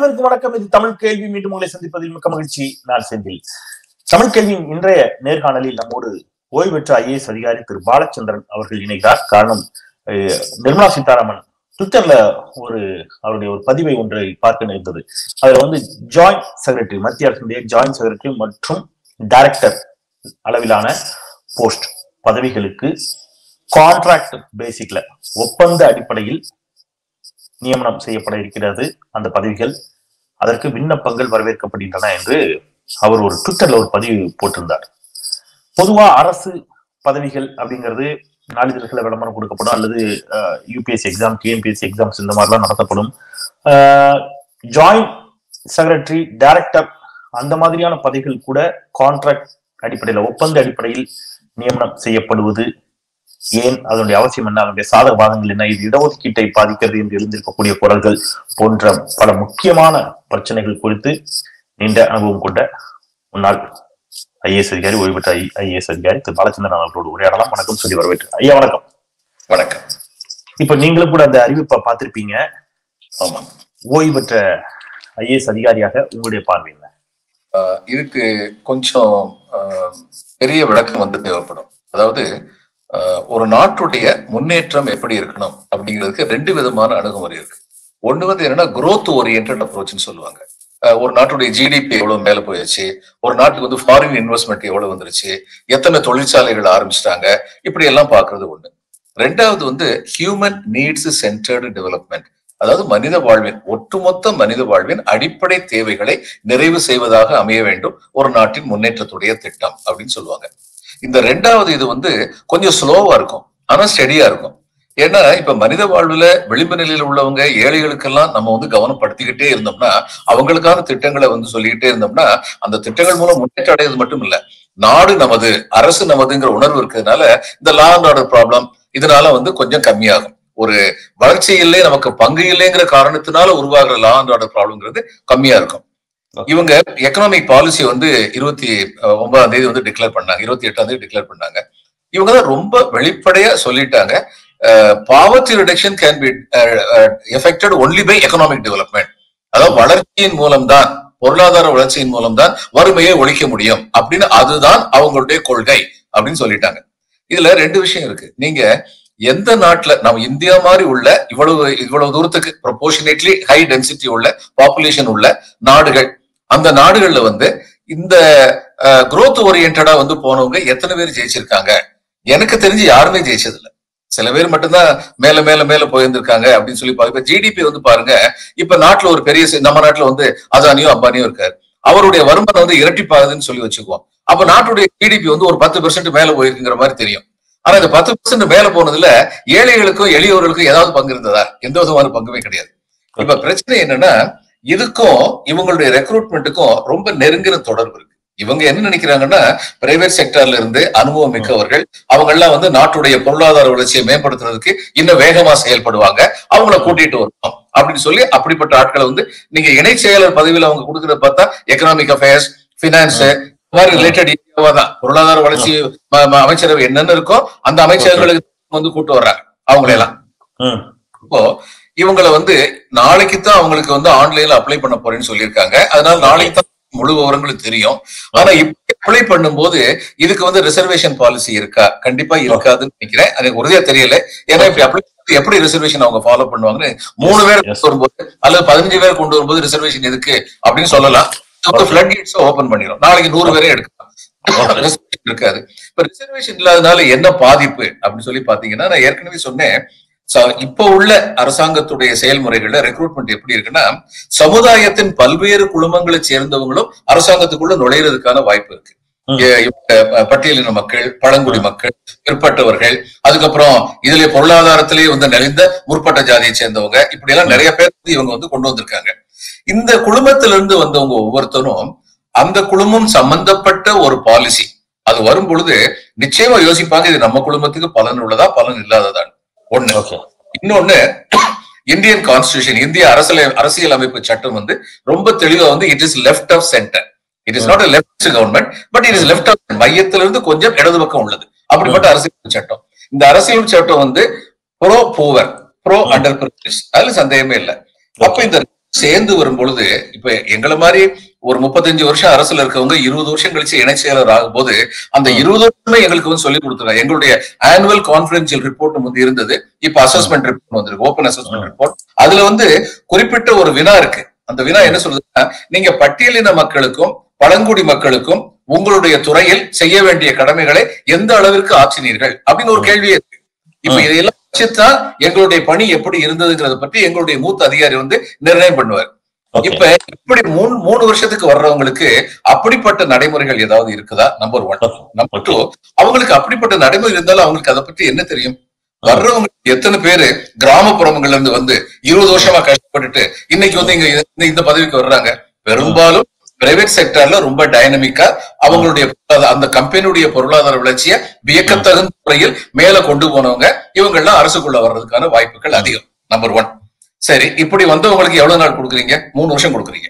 அனைவருக்கும் வணக்கம் இது தமிழ் கேள்வி மீண்டும் உங்களை சந்திப்பதில் மிக்க மகிழ்ச்சி நான் செந்தில் தமிழ் கேள்வியின் இன்றைய நேர்காணலில் நம்மோடு ஓய்வு பெற்ற ஐஏஎஸ் அதிகாரி திரு பாலச்சந்திரன் அவர்கள் இணைகிறார் காரணம் அஹ், நிர்மலா சீதாராமன் ட்விட்டர்ல ஒரு அவருடைய ஒரு பதிவை ஒன்றை பார்க்க நேர்ந்தது அதுல வந்து ஜாயிண்ட் செக்ரட்டரி மத்திய அரசுடைய ஜாயிண்ட் செக்ரட்டரி மற்றும் டைரக்டர் அளவிலான போஸ்ட் பதவிகளுக்கு கான்ட்ராக்ட் பேசிக்ல ஒப்பந்த அடிப்படையில் நியமனம் செய்யப்பட இருக்கிறது அந்த பதவிகள் அதற்கு விண்ணப்பங்கள் வரவேற்கப்படுகின்றன என்று அவர் ஒரு ட்விட்டர்ல ஒரு பதிவு போட்டிருந்தார் பொதுவா அரசு பதவிகள் அப்படிங்கிறது நாளிதழ்களை விளம்பரம் கொடுக்கப்படும் அல்லது யூபிஎஸ்சி எக்ஸாம் டிஎன்பிஎஸ்சி எக்ஸாம்ஸ் இந்த மாதிரிலாம் நடத்தப்படும் ஜாயிண்ட் செக்ரட்டரி டைரக்டர் அந்த மாதிரியான பதவிகள் கூட கான்ட்ராக்ட் அடிப்படையில் ஒப்பந்த அடிப்படையில் நியமனம் செய்யப்படுவது ஏன் அதனுடைய அவசியம் என்ன அதனுடைய சாதக பாகங்கள் என்ன இது இடஒதுக்கீட்டை பாதிக்கிறது என்று எழுந்திருக்கக்கூடிய குரல்கள் போன்ற பல முக்கியமான பிரச்சனைகள் குறித்து நீண்ட அனுபவம் கொண்ட முன்னாள் ஐஏஎஸ் அதிகாரி ஓய்வு பெற்ற ஐஏஎஸ் அதிகாரி திரு பாலச்சந்திரன் அவர்களோடு உரையாடலாம் வணக்கம் சொல்லி வரவேற்று ஐயா வணக்கம் வணக்கம் இப்ப நீங்களும் கூட அந்த அறிவிப்பை பார்த்திருப்பீங்க ஆமா ஓய்வு பெற்ற ஐஏஎஸ் அதிகாரியாக உங்களுடைய பார்வை என்ன ஆஹ் இதுக்கு கொஞ்சம் ஆஹ் பெரிய விளக்கம் வந்து தேவைப்படும் அதாவது ஆஹ் ஒரு நாட்டுடைய முன்னேற்றம் எப்படி இருக்கணும் அப்படிங்கிறதுக்கு ரெண்டு விதமான அணுகுமுறை இருக்கு ஒண்ணு வந்து என்னன்னா growth oriented அப்ரோச்னு சொல்லுவாங்க ஆஹ் ஒரு நாட்டுடைய ஜிடிபி எவ்வளவு மேல போயாச்சு ஒரு நாட்டுக்கு வந்து ஃபாரின் இன்வெஸ்ட்மெண்ட் எவ்வளவு வந்துருச்சு எத்தனை தொழிற்சாலைகள் ஆரம்பிச்சிட்டாங்க இப்படி எல்லாம் பாக்குறது ஒண்ணு ரெண்டாவது வந்து ஹியூமன் நீட்ஸ் சென்டர்டு டெவலப்மெண்ட் அதாவது மனித வாழ்வின் ஒட்டுமொத்த மனித வாழ்வின் அடிப்படை தேவைகளை நிறைவு செய்வதாக அமைய வேண்டும் ஒரு நாட்டின் முன்னேற்றத்துடைய திட்டம் அப்படின்னு சொல்லுவாங்க இந்த ரெண்டாவது இது வந்து கொஞ்சம் ஸ்லோவா இருக்கும் ஆனா ஸ்டெடியா இருக்கும் ஏன்னா இப்ப மனித வாழ்வுல விளிம்பு நிலையில உள்ளவங்க ஏழைகளுக்கெல்லாம் நம்ம வந்து கவனப்படுத்திக்கிட்டே இருந்தோம்னா அவங்களுக்கான திட்டங்களை வந்து சொல்லிக்கிட்டே இருந்தோம்னா அந்த திட்டங்கள் மூலம் முன்னேற்றம் அடைவது மட்டும் இல்ல நாடு நமது அரசு நமதுங்கிற உணர்வு இருக்கிறதுனால இந்த லா அண்ட் ஆர்டர் ப்ராப்ளம் இதனால வந்து கொஞ்சம் கம்மியாகும் ஒரு வளர்ச்சி இல்லை நமக்கு பங்கு இல்லைங்கிற காரணத்தினால உருவாகிற லா அண்ட் ஆர்டர் ப்ராப்ளம்ங்கிறது கம்மியா இருக்கும் இவங்க எக்கனாமிக் பாலிசி வந்து இருபத்தி அஹ், ஒன்பதாம் தேதி வந்து டிக்ளேர் பண்ணாங்க இருபத்தி எட்டாம் தேதி டிக்ளேர் பண்ணாங்க இவங்க தான் ரொம்ப வெளிப்படையா சொல்லிட்டாங்க poverty reduction can be effected only by economic development அதாவது வளர்ச்சியின் மூலம்தான் பொருளாதார வளர்ச்சியின் மூலம்தான் வறுமையை ஒழிக்க முடியும் அப்படின்னு அதுதான் அவங்களுடைய கொள்கை அப்படின்னு சொல்லிட்டாங்க இதுல ரெண்டு விஷயம் இருக்கு நீங்க எந்த நாட்டுல நம்ம இந்தியா மாதிரி உள்ள இவ்வளவு இவ்வளவு தூரத்துக்கு ப்ரொபோர்ஷனேட்லி ஹை டென்சிட்டி உள்ள பாப்புலேஷன் உள்ள நாடுகள் அந்த நாடுகள்ல வந்து இந்த growth ஓரியன்டா வந்து போனவங்க எத்தனை பேர் ஜெயிச்சிருக்காங்க எனக்கு தெரிஞ்சு யாருமே ஜெயிச்சது இல்ல சில பேர் மட்டும்தான் மேல மேல மேல போயிருந்திருக்காங்க அப்படின்னு சொல்லி பாருங்க ஜிடிபி வந்து பாருங்க இப்ப நாட்டுல ஒரு பெரிய சி- நம்ம நாட்டுல வந்து அதானியோ அம்பானியோ இருக்காரு அவருடைய வருமானம் வந்து இரட்டிப்பாகுதுன்னு சொல்லி வச்சுக்குவோம் அப்ப நாட்டுடைய ஜிடிபி வந்து ஒரு பத்து பெர்சென்ட் மேல போயிருக்குங்கிற மாதிரி தெரியும் ஆனா இந்த பத்து பெர்சென்ட் மேல போனதுல ஏழைகளுக்கும் எளியோர்களுக்கும் ஏதாவது பங்கு இருந்ததா எந்த விதமான பங்குமே கிடையாது இப்ப பிரச்சனை என்னன்னா இதுக்கும் இவங்களுடைய ரெக்ரூட்மெண்ட்டுக்கும் ரொம்ப நெருங்கின தொடர்பு இருக்கு இவங்க என்ன நினைக்கிறாங்கன்னா பிரைவேட் செக்டர்ல இருந்து அனுபவம் மிக்கவர்கள் அவங்க எல்லாம் வந்து நாட்டுடைய பொருளாதார வளர்ச்சியை மேம்படுத்துறதுக்கு இன்னும் வேகமா செயல்படுவாங்க அவங்கள கூட்டிட்டு வருவோம் அப்படின்னு சொல்லி அப்படிப்பட்ட ஆட்களை வந்து நீங்க இணை செயலர் பதவியில அவங்க கொடுக்கறத பார்த்தா எக்கனாமிக் அஃபேர்ஸ் பினான்ஸ் மாதிரி ரிலேட்டட் ஏரியாவா தான் பொருளாதார வளர்ச்சி ம- ம- அமைச்சரவை என்னென்ன இருக்கோ அந்த அமைச்சர்களுக்கு வந்து கூட்டு வர்றாங்க அவங்களெல்லாம் ம், இப்போ இவங்களை வந்து நாளைக்கு தான் அவங்களுக்கு வந்து ஆன்லைன்ல அப்ளை பண்ண போறேன்னு சொல்லியிருக்காங்க அதனால நாளைக்கு தான் முழு விவரங்களும் தெரியும் ஆனா இப்ப அப்ளை பண்ணும்போது இதுக்கு வந்து ரிசர்வேஷன் பாலிசி இருக்கா கண்டிப்பா இருக்காதுன்னு நினைக்கிறேன் எனக்கு உறுதியா தெரியல ஏன்னா இப்படி அப்ளை எப்படி ரிசர்வேஷன் அவங்க ஃபாலோ பண்ணுவாங்கன்னு மூணு பேர் Yes. கொண்டு வரும்போது அல்லது பதினஞ்சு பேர் கொண்டு வரும்போது ரிசர்வேஷன் எதுக்கு அப்படின்னு சொல்லலாம் ஃபிளட் கேட்ஸ் ஓபன் பண்ணிடும் நாளைக்கு நூறு பேரே எடுக்கலாம் ரிசர்வேஷன் இருக்காது இப்ப ரிசர்வேஷன் இல்லாதனால என்ன பாதிப்பு அப்படின்னு சொல்லி பாத்தீங்கன்னா நான் ஏற்கனவே சொன்னேன் ச- இப்போ உள்ள அரசாங்கத்துடைய செயல்முறைகள்ல ரெக்ரூட்மெண்ட் எப்படி இருக்குன்னா சமுதாயத்தின் பல்வேறு குழுமங்களை சேர்ந்தவங்களும் அரசாங்கத்துக்குள்ள நுழையிறதுக்கான வாய்ப்பு இருக்கு ம். ஏ- இப்ப, அஹ், பட்டியலின மக்கள் பழங்குடி மக்கள் பிற்பட்டவர்கள் அதுக்கப்புறம் இதுல பொருளாதாரத்திலேயே வந்து நிறைந்த முற்பட்ட ஜாதியை சேர்ந்தவங்க இப்படி எல்லாம் நிறைய பேர் வந்து இவங்க வந்து கொண்டு வந்திருக்காங்க இந்த குழுமத்திலிருந்து வந்தவங்க ஒவ்வொருத்தரும் அந்த குழுமம் சம்பந்தப்பட்ட ஒரு பாலிசி அது வரும் பொழுது நிச்சயமா யோசிப்பாங்க இது நம்ம குடும்பத்துக்கு பலன் உள்ளதா பலன் இல்லாததான் ஒண்ணு ஓகே இன்னொன்னு இந்தியன் கான்ஸ்டியூஷன் இந்திய அரசியல் அரசியல் அமைப்பு சட்டம் வந்து ரொம்ப தெளிவா வந்து it is left of centre it is not left government but it is left of மையத்திலிருந்து கொஞ்சம் இடது பக்கம் உள்ளது அப்படிப்பட்ட அரசியல் சட்டம் இந்த அரசியல் சட்டம் வந்து pro poor pro hmm. Under அதுல சந்தேகமே இல்லை அப்ப இந்த சேர்ந்து வரும் பொழுது இப்ப எங்களை மாதிரி ஒரு முப்பத்தஞ்சு வருஷம் அரசுல இருக்கவங்க இருபது வருஷம் கழிச்சு இணை செயலர் ஆகும் போது அந்த ம். இருபது வருஷமே எங்களுக்கு வந்து சொல்லி கொடுத்துருக்காங்க எங்களுடைய ஆனுவல் கான்பிடன்சியல் ரிப்போர்ட் வந்து இருந்தது இப்ப அசஸ்மெண்ட் ரிப்போர்ட் வந்திருக்கு ஓப்பன் அசஸ்மெண்ட் ம். ரிப்போர்ட் அதுல வந்து குறிப்பிட்ட ஒரு வினா இருக்கு அந்த வினா என்ன சொல்றதுன்னா நீங்க பட்டியலின மக்களுக்கும் பழங்குடி மக்களுக்கும் உங்களுடைய துறையில் செய்ய வேண்டிய கடமைகளை எந்த அளவிற்கு ஆற்றினீர்கள் அப்படின்னு ஒரு ம். கேள்வியே இருக்கு இப்ப ம். இதையெல்லாம் வச்சுதான் எங்களுடைய பணி எப்படி இருந்ததுங்கிறத பற்றி எங்களுடைய மூத்த அதிகாரி வந்து நிர்ணயம் பண்ணுவார் ஓகே இப்ப இப்படி மூணு மூணு வருஷத்துக்கு வர்றவங்களுக்கு அப்படிப்பட்ட நடைமுறைகள் ஏதாவது இருக்குதா நம்பர் ஒன் நம்பர் டூ அவங்களுக்கு அப்படிப்பட்ட நடைமுறை இருந்தாலும் அவங்களுக்கு அதை பற்றி என்ன தெரியும் வர்றவங்க எத்தனை பேரு கிராமப்புறங்கள்ல இருந்து வந்து இருபது வருஷமா கஷ்டப்பட்டுட்டு இன்னைக்கு வந்து இங்க இந்த- இந்த பதவிக்கு வர்றாங்க பெரும்பாலும் பிரைவேட் செக்டர்ல ரொம்ப டைனமிக்கா அவங்களுடைய பொருளாதார- அந்த கம்பெனியுடைய பொருளாதார வளர்ச்சியை வியக்கத்தகுந்த முறையில் மேல கொண்டு போனவங்க இவங்க எல்லாம் அரசுக்குள்ள வர்றதுக்கான வாய்ப்புகள் அதிகம் நம்பர் ஒன் சரி இப்படி வந்தவங்களுக்கு எவ்வளவு நாள் கொடுக்குறீங்க மூணு வருஷம் கொடுக்குறீங்க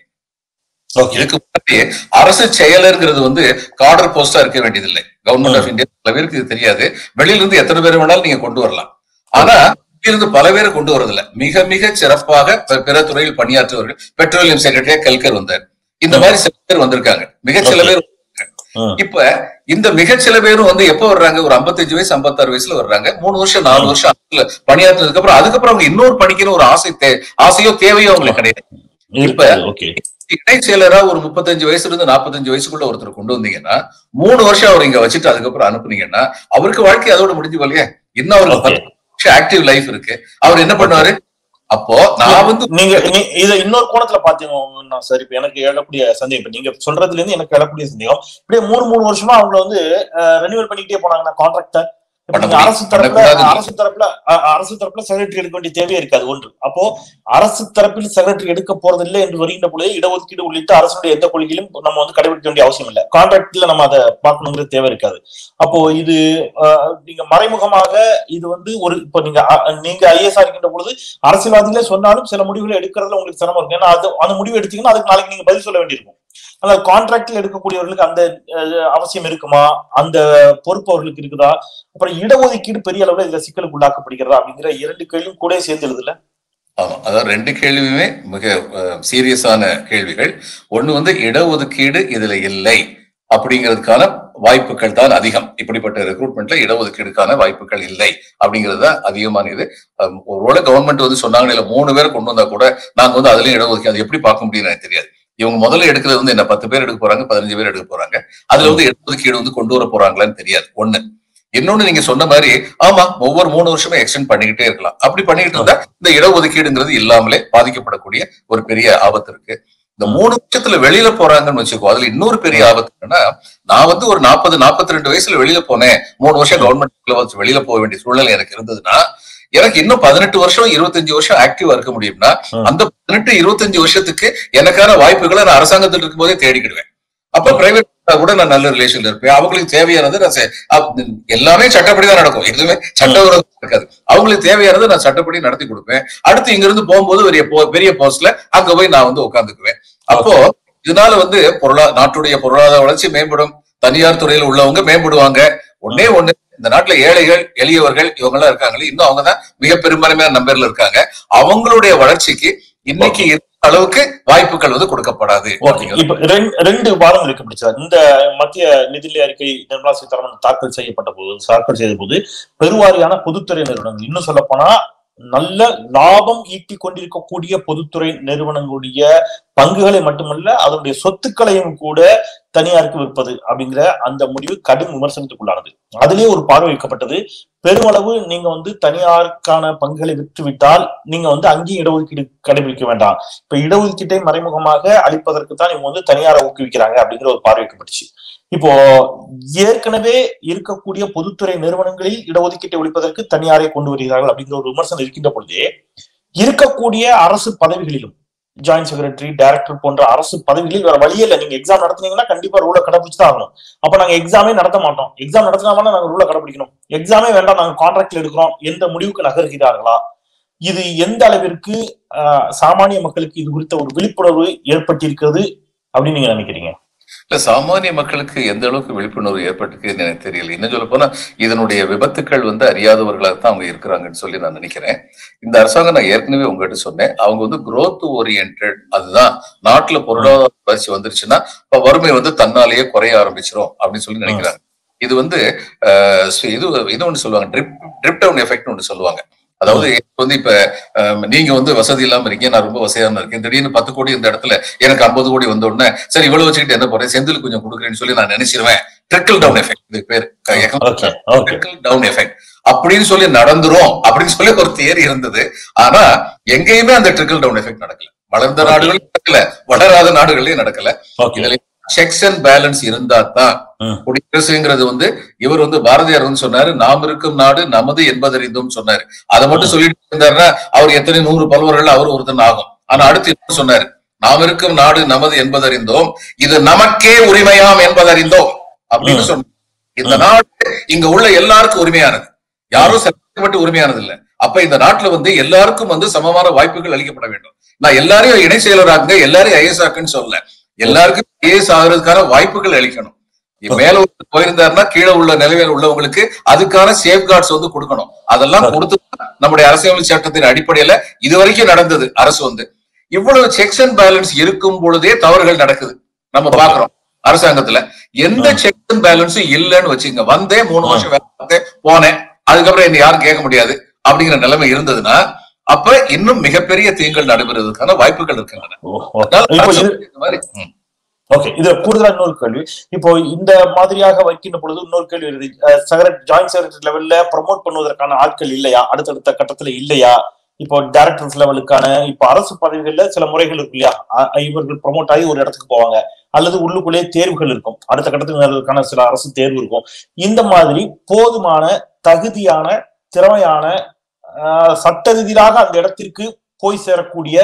ஓகே இதுக்கு முன்னாடி அரசு செயலர்ங்கிறது வந்து கார்டர் போஸ்டா இருக்க வேண்டியதில்லை கவர்மெண்ட் ஆஃப் இந்தியா பல பேருக்கு இது தெரியாது வெளியில இருந்து எத்தனை பேர் வேணாலும் நீங்க கொண்டு வரலாம் ஆனா இருந்து பல பேரை கொண்டு வரதில்ல மிக மிக சிறப்பாக ப- பிற துறையில் பணியாற்றுவர்கள் பெட்ரோலியம் செக்ரட்டரியா கல்கர் வந்தார் இந்த மாதிரி சில பேர் வந்திருக்காங்க மிக சில Okay. பேர் ம். இப்ப இந்த மிக சில பேரும் வந்து எப்ப வர்றாங்க ஒரு 55 வயசு 56 வயசுல வர்றாங்க மூணு வருஷம் நாலு வருஷம் அரசுல பணியாற்றினதுக்கு அப்புறம் அதுக்கப்புறம் அவங்க இன்னொரு பணிக்குன்னு ஒரு ஆசை தே- ஆசையோ தேவையோ அவங்களுக்கு கிடையாது இப்ப ஓகே இணை செயலரா ஒரு முப்பத்தஞ்சு வயசுல இருந்து நாற்பத்தஞ்சு வயசுக்குள்ள ஒருத்தர் கொண்டு வந்தீங்கன்னா மூணு வருஷம் அவர் இங்க வச்சுட்டு அதுக்கப்புறம் அனுப்புனீங்கன்னா அவருக்கு வாழ்க்கை அதோட முடிஞ்சு போலையே இன்னும் அவருக்கு ஓகே பத்து வருஷம் ஆக்டிவ் லைஃப் இருக்கு அவர் என்ன பண்ணுவாரு அப்போ நான் வந்து நீங்க நீ- இத இன்னொரு கோணத்துல பாத்தீங்கன்னா சார் இப்ப எனக்கு எழக்கூடிய சந்தேகம் இப்ப நீங்க சொல்றதுல இருந்து எனக்கு எழக்கூடிய சந்தேகம் இப்படியே மூணு மூணு வருஷமா அவங்க வந்து ரெனியூவல் பண்ணிக்கிட்டே போனாங்கன்னா கான்ட்ராக்ட பண்ண நீங்க அரசு முடியும். தரப்புல பண்ணக்கூடாது. அரசு தரப்புல அ- அரசு தரப்புல செக்ரட்டரி எடுக்க வேண்டிய தேவையே இருக்காது ஒன்று அப்போ அரசு தரப்பில் செக்ரட்டரி எடுக்க போறதில்லை என்று வருகின்ற பொழுது இடஒதுக்கீடு உள்ளிட்ட அரசுடைய எந்த கொள்கையிலும் நம்ம வந்து கடைபிடிக்க வேண்டிய அவசியம் இல்லை கான்ட்ராக்ட்ல நம்ம அதை பார்க்கணுங்கிற தேவை இருக்காது அப்போ இது அஹ், நீங்க மறைமுகமாக இது வந்து ஒரு இப்போ நீங்க அ- நீங்க ஐஎஸ்ஆ இருக்கின்ற பொழுது அரசியல்வாதிகளே சொன்னாலும் சில முடிவுகளை எடுக்கிறதுல உங்களுக்கு சிரமம் இருக்கும் ஏன்னா அது அந்த முடிவு எடுத்தீங்கன்னா அதுக்கு நாளைக்கு நீங்க பதில் சொல்ல வேண்டியிருக்கும் ஆனால் கான்ட்ராக்ட்ல எடுக்கக்கூடியவர்களுக்கு அந்த அஹ், அவசியம் இருக்குமா அந்த பொறுப்பு அவர்களுக்கு இருக்குதா அப்புறம் இடஒதுக்கீடு பெரிய அளவுல இதுல சிக்கலுக்கு உள்ளாக்கப்படுகிறதா அப்படிங்கிற இரண்டு கேள்வியும் கூட சேர்ந்து எழுதுல ஆமா அதாவது ரெண்டு கேள்வியுமே மிக சீரியஸான கேள்விகள் ஒண்ணு வந்து இடஒதுக்கீடு இதுல இல்லை அப்படிங்கிறதுக்கான வாய்ப்புகள் தான் அதிகம் இப்படிப்பட்ட ரெக்ரூட்மெண்ட்ல இடஒதுக்கீடுக்கான வாய்ப்புகள் இல்லை அப்படிங்கிறது தான் அதிகமான இது அஹ், ஒருவேளை கவர்மெண்ட் வந்து சொன்னாங்க இல்ல மூணு பேர் கொண்டு வந்தா கூட நாங்க வந்து அதுலயும் இடஒதுக்கீடு அது எப்படி பார்க்க முடியும்னு எனக்கு தெரியாது இவங்க முதல்ல எடுக்கிறது வந்து என்ன பத்து பேர் எடுக்க போறாங்க பதினஞ்சு பேர் எடுக்க போறாங்க அதுல வந்து இடஒதுக்கீடு வந்து கொண்டு வர போறாங்களான்னு தெரியாது ஒண்ணு இன்னொன்னு நீங்க சொன்ன மாதிரி ஆமா ஒவ்வொரு மூணு வருஷமே எக்ஸ்டெண்ட் பண்ணிக்கிட்டே இருக்கலாம் அப்படி பண்ணிக்கிட்டு இருந்தா இந்த இடஒதுக்கீடுங்கிறது இல்லாமலே பாதிக்கப்படக்கூடிய ஒரு பெரிய ஆபத்து இருக்கு இந்த மூணு வருஷத்துல வெளியில போறாங்கன்னு வச்சுக்கோ அதுல இன்னொரு பெரிய ஆபத்து என்னன்னா நான் வந்து ஒரு நாற்பது நாற்பத்தி ரெண்டு வயசுல வெளியில போனேன் மூணு வருஷம் கவர்மெண்ட் வச்சு வெளியில போக வேண்டிய சூழ்நிலை எனக்கு இருந்ததுன்னா எனக்கு இன்னும் பதினெட்டு வருஷம் இருபத்தஞ்சு வருஷம் ஆக்டிவா இருக்க முடியும்னா ம். அந்த பதினெட்டு இருபத்தஞ்சு வருஷத்துக்கு எனக்கான வாய்ப்புகளை நான் அரசாங்கத்தில் இருக்கும்போதே தேடிக்கிடுவேன் அப்ப பிரைவேட் கூட நான் நல்ல ரிலேஷன்ல இருப்பேன் அவங்களுக்கு தேவையானது நான் செ- அப்~ எல்லாமே சட்டப்படி தான் நடக்கும் எதுவுமே சட்டவிரோதம் இருக்காது அவங்களுக்கு தேவையானதை நான் சட்டப்படி நடத்தி கொடுப்பேன் அடுத்து இங்க இருந்து போகும்போது பெரிய போ- பெரிய போஸ்ட்ல அங்க போய் நான் வந்து உட்காந்துக்குவேன் அப்போ இதனால வந்து பொருளா நாட்டுடைய பொருளாதார வளர்ச்சி மேம்படும் தனியார் துறையில உள்ளவங்க மேம்படுவாங்க ஒன்னே ஒண்ணு இந்த நாட்டுல ஏழைகள் எளியவர்கள் இவங்க எல்லாம் இருக்காங்களே இன்னும் அவங்க தான் மிக பெரும்பான்மையான நம்பர்ல இருக்காங்க அவங்களுடைய வளர்ச்சிக்கு இன்னைக்கு இருந்த அளவுக்கு வாய்ப்புகள் வந்து கொடுக்கப்படாது அப்படிங்கிறது இப்ப ரெண்டு ரெண்டு வாதம் இருக்கு பிடிச்சா இந்த மத்திய நிதிநிலை அறிக்கை நிர்மலா சீதாராமன் தாக்கல் செய்யப்பட்ட போது தாக்கல் செய்த போது பெருவாரியான பொதுத்துறை நிறுவனங்கள் இன்னும் சொல்ல போனா நல்ல லாபம் ஈட்டிக் கொண்டிருக்கக்கூடிய பொதுத்துறை நிறுவனங்களுடைய பங்குகளை மட்டுமல்ல அதனுடைய சொத்துக்களையும் கூட தனியாருக்கு விற்பது அப்படிங்கிற அந்த முடிவு கடும் விமர்சனத்துக்குள்ளானது அதிலே ஒரு பார்வை வைக்கப்பட்டது பெருமளவு நீங்க வந்து தனியாருக்கான பங்குகளை விற்றுவிட்டால் நீங்க வந்து அங்கேயும் இடஒதுக்கீடு கடைபிடிக்க வேண்டாம் இப்ப இடஒதுக்கீட்டை மறைமுகமாக அளிப்பதற்கு தான் இவங்க வந்து தனியாரை ஊக்குவிக்கிறாங்க அப்படிங்கிற ஒரு பார்வை வைக்கப்பட்டுச்சு இப்போ ஏற்கனவே இருக்கக்கூடிய பொதுத்துறை நிறுவனங்களில் இடஒதுக்கீட்டை ஒழிப்பதற்கு தனியாரை கொண்டு வருகிறார்கள் அப்படிங்கிற ஒரு விமர்சனம் இருக்கின்ற பொழுதே இருக்கக்கூடிய அரசு பதவிகளிலும் ஜாயின்ட் செக்ரட்டரி டைரக்டர் போன்ற அரசு பதவிகளில் வேற வழியே இல்லை நீங்க எக்ஸாம் நடத்துனீங்கன்னா கண்டிப்பா ரூலை கடைபிடிச்சு தான் ஆகணும் அப்ப நாங்க எக்ஸாமே நடத்த மாட்டோம் எக்ஸாம் நடத்தினாலும் நாங்க ரூலை கடைபிடிக்கணும் எக்ஸாமே வேண்டாம் நாங்க கான்ட்ராக்ட்ல எடுக்கிறோம் எந்த முடிவுக்கு நகர்கிறார்களா இது எந்த அளவிற்கு ஆஹ், சாமானிய மக்களுக்கு இது குறித்த ஒரு விழிப்புணர்வு ஏற்பட்டிருக்கிறது அப்படின்னு நீங்க நினைக்கிறீங்க இல்ல சாமானிய மக்களுக்கு எந்த அளவுக்கு விழிப்புணர்வு ஏற்பட்டுக்குன்னு எனக்கு தெரியல இன்னும் சொல்ல போனா இதனுடைய விபத்துக்கள் வந்து அறியாதவர்களாக தான் அவங்க இருக்கிறாங்கன்னு சொல்லி நான் நினைக்கிறேன் இந்த அரசாங்கம் நான் ஏற்கனவே உங்ககிட்ட சொன்னேன் அவங்க வந்து growth ஓரியன்ட் அதுதான் நாட்டுல பொருளாதார வளர்ச்சி வந்துருச்சுன்னா இப்ப வறுமை வந்து தன்னாலேயே குறைய ஆரம்பிச்சிரும் அப்படின்னு சொல்லி நினைக்கிறாங்க இது வந்து அஹ், so இது இது ஒன்று சொல்லுவாங்க ட்ரிப் ட்ரிப் டவுன் எஃபெக்ட் ஒன்று சொல்லுவாங்க அதாவது எனக்கு வந்து இப்ப அஹ், நீங்க வந்து வசதி இல்லாம இருக்கீங்க நான் ரொம்ப வசதியாம இருக்கேன் திடீர்னு பத்து கோடி இந்த இடத்துல எனக்கு ஐம்பது கோடி வந்த உடனே சரி இவ்வளவு வச்சுக்கிட்டு என்ன போறேன் செந்தில் கொஞ்சம் கொடுக்குறேன்னு சொல்லி நான் நினைச்சிருவேன் ட்ரிக்கிள் டவுன் எஃபெக்ட் இது பேர் okay okay trickle down effect அப்படின்னு சொல்லி நடந்துரும் அப்படின்னு சொல்லி ஒரு தியரி இருந்தது ஆனா எங்கேயுமே அந்த ட்ரிக்கிள் டவுன் எஃபெக்ட் நடக்கல வளர்ந்த Okay. நாடுகளும் நடக்கல வளராத நாடுகள்லயும் நடக்கல ஓகே இதுல செக்ஸ் அண்ட் பேலன்ஸ் இருந்தா தான் ம். குடியரசுங்கிறது வந்து இவர் வந்து பாரதியார் வந்து சொன்னாரு நாம் இருக்கும் நாடு நமது என்பதறிந்தோம் சொன்னாரு அதை மட்டும் சொல்லிட்டு இருந்தாருன்னா அவர் எத்தனை நூறு பல்வர்கள் அவர் ஒருத்தன் ஆகும் ஆனா அடுத்து என்ன சொன்னாரு நாம் இருக்கும் நாடு நமது என்பதறிந்தோம் இது நமக்கே உரிமையாம் என்பதறிந்தோம் அப்படின்னு ம். சொன்னார் இந்த ம். நாடு இங்க உள்ள எல்லாருக்கும் உரிமையானது யாரும் மட்டும் உரிமையானது இல்ல அப்ப இந்த நாட்டுல வந்து எல்லாருக்கும் வந்து சமமான வாய்ப்புகள் அளிக்கப்பட வேண்டும் நான் எல்லாரையும் இணை செயலராக்குங்க எல்லாரையும் ஐஎஸ் ஆக்குன்னு சொல்லல எல்லாருக்கும் ஐஏஎஸ் ஆகிறதுக்கான வாய்ப்புகள் அளிக்கணும் Okay. மேல ஒருத்தர் போயிருந்தாருன்னா கீழே உள்ள நிலைமையில் உள்ளவங்களுக்கு அதுக்கான சேஃப்கார்ட்ஸ் வந்து கொடுக்கணும் அதெல்லாம் Okay. கொடுத்து நம்முடைய அரசியல் சட்டத்தின் அடிப்படையில இது வரைக்கும் நடந்தது அரசு வந்து இவ்வளவு செக்ஸ் அண்ட் பேலன்ஸ் இருக்கும் பொழுதே தவறுகள் நடக்குது நம்ம Okay. பாக்குறோம் அரசாங்கத்துல எந்த ம். செக்ஸ் அண்ட் பேலன்ஸும் இல்லைன்னு வச்சுங்க வந்தேன் மூணு ம். வருஷம் வேலை பார்த்தேன் போனேன் அதுக்கப்புறம் என்ன யாரும் கேட்க முடியாது அப்படிங்கிற நிலைமை இருந்ததுன்னா அப்ப இன்னும் மிகப்பெரிய தீங்குகள் நடைபெறுவதற்கான வாய்ப்புகள் இருக்கின்றன ஓ, ஓ. அதனால இப்போ அரசு இது இந்த மாதிரி ம். ஓகே இதுல கூடுதலா இன்னொரு கேள்வி இப்போ இந்த மாதிரியாக வைக்கின்ற பொழுது இன்னொரு கேள்வி வருது செக்ரட் ஜாயிண்ட் செக்ரட்டரி லெவல்ல ப்ரமோட் பண்ணுவதற்கான ஆட்கள் இல்லையா அடுத்தடுத்த கட்டத்துல இல்லையா இப்போ டைரக்டர்ஸ் லெவலுக்கான இப்போ அரசு பதவிகள்ல சில முறைகள் இருக்கு இல்லையா அ- இவர்கள் ப்ரமோட் ஆகி ஒரு இடத்துக்கு போவாங்க அல்லது உள்ளுக்குள்ளே தேர்வுகள் இருக்கும் அடுத்த கட்டத்துக்கு வருவதற்கான சில அரசு தேர்வு இருக்கும் இந்த மாதிரி போதுமான தகுதியான திறமையான ஆஹ், சட்ட ரீதியாக அந்த இடத்திற்கு போய் சேரக்கூடிய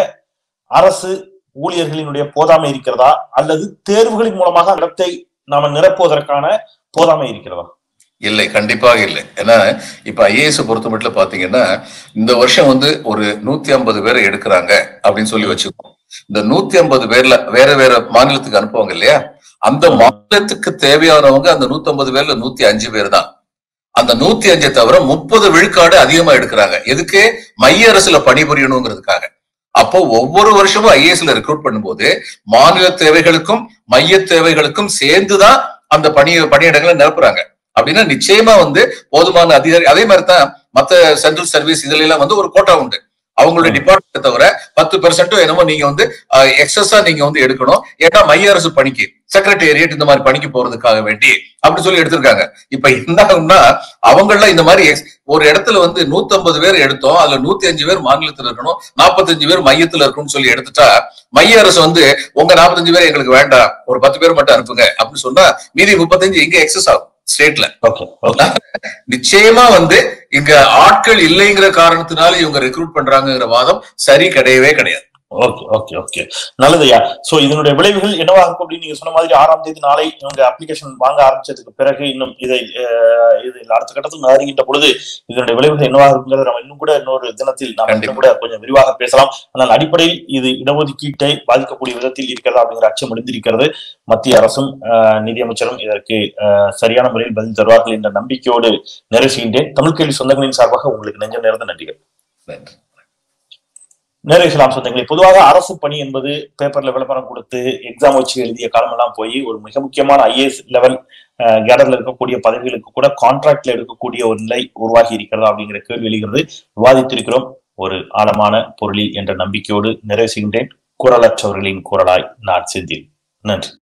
அரசு ஊழியர்களினுடைய போதாமை இருக்கிறதா அல்லது தேர்வுகளின் மூலமாக அந்த இடத்தை நாம நிரப்புவதற்கான போதாமை இருக்கிறதா இல்லை கண்டிப்பாக இல்லை ஏன்னா இப்ப ஐஏஎஸ் பொறுத்த மட்டும் பாத்தீங்கன்னா இந்த வருஷம் வந்து ஒரு நூத்தி ஐம்பது பேரை எடுக்கிறாங்க அப்படின்னு சொல்லி வச்சுக்கோம் இந்த நூத்தி ஐம்பது பேர்ல வேற வேற மாநிலத்துக்கு அனுப்புவாங்க இல்லையா அந்த மாநிலத்துக்கு தேவையானவங்க அந்த நூத்தி ஐம்பது பேர்ல நூத்தி அஞ்சு பேர் தான் அந்த நூத்தி அஞ்சை தவிர முப்பது விழுக்காடு அதிகமா எடுக்கிறாங்க எதுக்கு மைய அரசுல பணிபுரியணுங்கிறதுக்காக அப்போ ஒவ்வொரு வருஷமும் ஐஏஎஸ்ல ரெக்ரூட் பண்ணும்போது மாநில தேவைகளுக்கும் மைய தேவைகளுக்கும் சேர்ந்துதான் அந்த பணி பணியிடங்களை நிரப்புறாங்க அப்படின்னா நிச்சயமா வந்து போதுமான அதிகாரி அதே மாதிரி தான் மத்த சென்ட்ரல் சர்வீஸ் இதுல எல்லாம் வந்து ஒரு கோட்டா உண்டு அவங்களுடைய ம். டிபார்ட்மெண்ட் தவிர பத்து பெர்சென்ட்டோ என்னமோ நீங்க வந்து எக்ஸஸா நீங்க வந்து எடுக்கணும் ஏன்னா மைய அரசு பணிக்கு செக்ரட்டேரியட் இந்த மாதிரி பணிக்கு போறதுக்காக வேண்டி அப்படி சொல்லி எடுத்திருக்காங்க இப்ப என்ன ஆகும்னா அவங்கள இந்த மாதிரி ex- ஒரு இடத்துல வந்து 150 பேர் எடுத்தோம் அதுல 105 அஞ்சு பேர் மாநிலத்துல இருக்கணும் 45 பேர் மையத்துல இருக்கணும்னு சொல்லி எடுத்துட்டா மைய அரசு வந்து உங்க 45 பேர் எங்களுக்கு வேண்டாம் ஒரு பத்து பேர் மட்டும் அனுப்புங்க அப்படின்னு சொன்னா மீதி 35 இங்க எக்ஸஸ் ஆகும் ஸ்டேட்ல ஓகே ஓகே நிச்சயமா வந்து இங்க ஆட்கள் இல்லைங்கிற காரணத்தினால இவங்க ரெக்ரூட் பண்றாங்கங்கிற வாதம் சரி கிடையவே கிடையாது ஓகே ஓகே ஓகே நல்லதுயா சோ இதனுடைய விளைவுகள் என்னவா இருக்கும் அப்படின்னு நீங்க சொன்ன மாதிரி ஆறாம் தேதி நாளை இவங்க அப்ளிகேஷன் வாங்க ஆரம்பிச்சதுக்கு பிறகு இன்னும் இதை அஹ், இது அடுத்த கட்டத்தில் நகருகின்ற பொழுது இதனுடைய விளைவுகள் என்னவா இருக்குங்கிறத நம்ம இன்னும் கூட இன்னொரு தினத்தில் நாம் இன்னும் கூட கொஞ்சம் விரிவாக பேசலாம் ஆனால் அடிப்படையில் இது இடஒதுக்கீட்டை பாதிக்கக்கூடிய விதத்தில் இருக்கிறதா அப்படிங்கிற அச்சம் எழுந்திருக்கிறது மத்திய அரசும் அஹ், நிதியமைச்சரும் இதற்கு அஹ், சரியான முறையில் பதில் தருவார்கள் என்ற நம்பிக்கையோடு நிறைவு செய்கின்றேன் தமிழ் கேள்வி சொந்தங்களின் சார்பாக உங்களுக்கு நெஞ்சம் நேர்ந்த நன்றிகள் நன்றி நிறைவேற்றலாம் சொந்தங்களே பொதுவாக அரசு பணி என்பது பேப்பர்ல விளம்பரம் கொடுத்து எக்ஸாம் வச்சு எழுதிய காலமெல்லாம் போய் ஒரு மிக முக்கியமான ஐஏஎஸ் லெவல் கேடர்ல இருக்கக்கூடிய பதவிகளுக்கு கூட கான்ட்ராக்ட்ல எடுக்கக்கூடிய ஒரு நிலை உருவாகி இருக்கிறதா அப்படிங்கிற கேள்வி எழுகிறது விவாதித்திருக்கிறோம் ஒரு ஆழமான பொருளில் என்ற நம்பிக்கையோடு நிறைவு செய்கின்றேன் குரலற்றவர்களின் குரலாய் நான் செந்தில் நன்றி